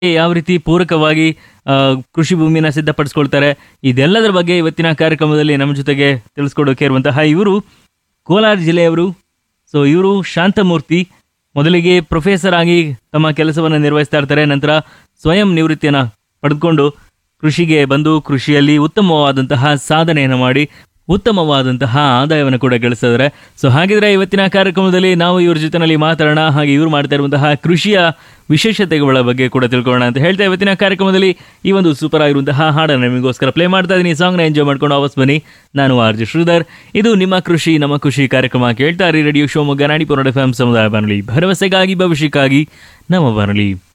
ಯಾವ ರೀತಿ ಪೂರಕವಾಗಿ ಆ, ಕೃಷಿ ಭೂಮಿನ ಸಿದ್ಧಪಡಿಸ್ಕೊಳ್ತಾರೆ ಇದೆಲ್ಲದರ ಬಗ್ಗೆ ಇವತ್ತಿನ ಕಾರ್ಯಕ್ರಮದಲ್ಲಿ ನಮ್ಮ ಜೊತೆಗೆ ತಿಳಿಸ್ಕೊಡೋಕೆ ಇರುವಂತಹ ಇವರು ಕೋಲಾರ ಜಿಲ್ಲೆಯವರು ಸೊ ಇವರು ಶಾಂತಮೂರ್ತಿ ಮೊದಲಿಗೆ ಪ್ರೊಫೆಸರ್ ಆಗಿ ತಮ್ಮ ಕೆಲಸವನ್ನು ನಿರ್ವಹಿಸ್ತಾ ಇರ್ತಾರೆ ನಂತರ ಸ್ವಯಂ ನಿವೃತ್ತಿಯನ್ನು ಪಡೆದುಕೊಂಡು ಕೃಷಿಗೆ ಬಂದು ಕೃಷಿಯಲ್ಲಿ ಉತ್ತಮವಾದಂತಹ ಸಾಧನೆಯನ್ನು ಮಾಡಿ ಉತ್ತಮವಾದಂತಹ ಆದಾಯವನ್ನು ಕೂಡ ಗಳಿಸಿದ್ದಾರೆ ಸೊ ಹಾಗಿದ್ರೆ ಇವತ್ತಿನ ಕಾರ್ಯಕ್ರಮದಲ್ಲಿ ನಾವು ಇವ್ರ ಜೊತೆನಲ್ಲಿ ಮಾತಾಡೋಣ ಹಾಗೆ ಇವ್ರು ಮಾಡ್ತಾ ಇರುವಂತಹ ಕೃಷಿಯ ವಿಶೇಷತೆಗಳ ಬಗ್ಗೆ ಕೂಡ ತಿಳ್ಕೊಳ್ಳೋಣ ಅಂತ ಹೇಳ್ತಾ ಇವತ್ತಿನ ಕಾರ್ಯಕ್ರಮದಲ್ಲಿ ಈ ಒಂದು ಸೂಪರ್ ಆಗಿರುವಂತಹ ಹಾಡನ್ನು ನಿಮಗೋಸ್ಕರ ಪ್ಲೇ ಮಾಡ್ತಾ ಇದ್ದೀನಿ ಸಾಂಗ್ನ ಎಂಜಾಯ್ ಮಾಡ್ಕೊಂಡು ವಾಪಸ್ ಬನ್ನಿ ನಾನು ಆರ್ ಜೆ ಶ್ರೀಧರ್ ಇದು ನಿಮ್ಮ ಕೃಷಿ ನಮ್ಮ ಖುಷಿ ಕಾರ್ಯಕ್ರಮ ಕೇಳ್ತಾ ಇರಿ radio Shivamogga Nadipura F M ಸಮುದಾಯ ಬಾನುಲಿ ಭರವಸೆಗಾಗಿ ಭವಿಷ್ಯಕ್ಕಾಗಿ ನಮ್ಮ ಬಾನುಲಿ